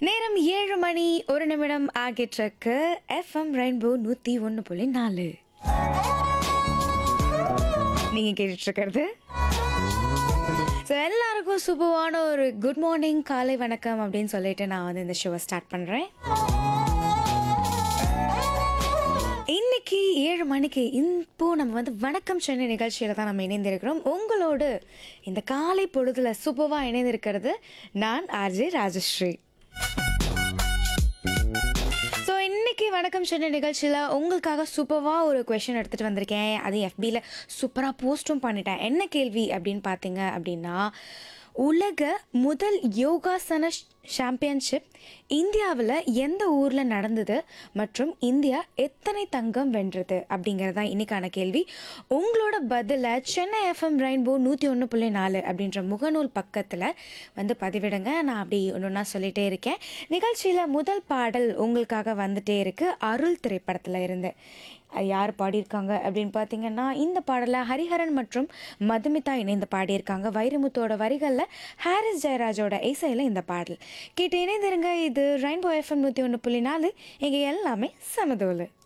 நேரம் ஏழு மணி ஒரு நிமிடம் ஆகிட்டிருக்கு எஃப்எம் ரெயின்போ நூற்றி ஒன்று புள்ளி நாலு நீங்கள் கேட்டுட்டு இருக்கிறது ஸோ எல்லாருக்கும் சுபமான ஒரு குட் மார்னிங் காலை வணக்கம் அப்படின்னு சொல்லிட்டு நான் வந்து இந்த ஷோவை ஸ்டார்ட் பண்ணுறேன் இன்னைக்கு ஏழு மணிக்கு இப்போ நம்ம வந்து வணக்கம் சென்னை நிகழ்ச்சியில் தான் நம்ம இணைந்திருக்கிறோம் உங்களோடு இந்த காலை பொழுதுல சூப்பராக இணைந்திருக்கிறது நான் ஆர்ஜே ராஜஸ்ரீ ஸோ இன்னைக்கு வணக்கம் சென்னை நிகழ்ச்சியில் உங்களுக்காக சூப்பராக ஒரு கொஷின் எடுத்துகிட்டு வந்திருக்கேன் அது எஃபியில் சூப்பராக போஸ்ட்டும் பண்ணிட்டேன் என்ன கேள்வி அப்படின்னு பார்த்தீங்க அப்படின்னா உலக முதல் யோகாசன சாம்பியன்ஷிப் இந்தியாவில் எந்த ஊரில் நடந்தது மற்றும் இந்தியா எத்தனை தங்கம் வென்றது அப்படிங்கிறது தான் இன்னைக்கான கேள்வி உங்களோட பதிலை சென்னை எஃப்எம் ரெயின்போ நூற்றி ஒன்று புள்ளி நாலு அப்படின்ற முகநூல் பக்கத்தில் வந்து பதிவிடுங்க நான் அப்படி ஒன்று ஒன்றா சொல்லிகிட்டே இருக்கேன் நிகழ்ச்சியில் முதல் பாடல் உங்களுக்காக வந்துட்டே இருக்கு அருள் திரைப்படத்தில் இருந்து அது யார் பாடியிருக்காங்க அப்படின்னு பார்த்தீங்கன்னா இந்த பாடலை ஹரிஹரன் மற்றும் மதுமிதா இணைந்து பாடியிருக்காங்க வைரமுத்தோட வரிகளில் ஹாரிஸ் ஜெயராஜோட இசையில் இந்த பாடல் கேட்டு இணைந்திருங்க இது ரெயின்போ எஃப்எம் நூற்றி ஒன்று புள்ளி நாலு இங்கே எல்லாமே சமதோலு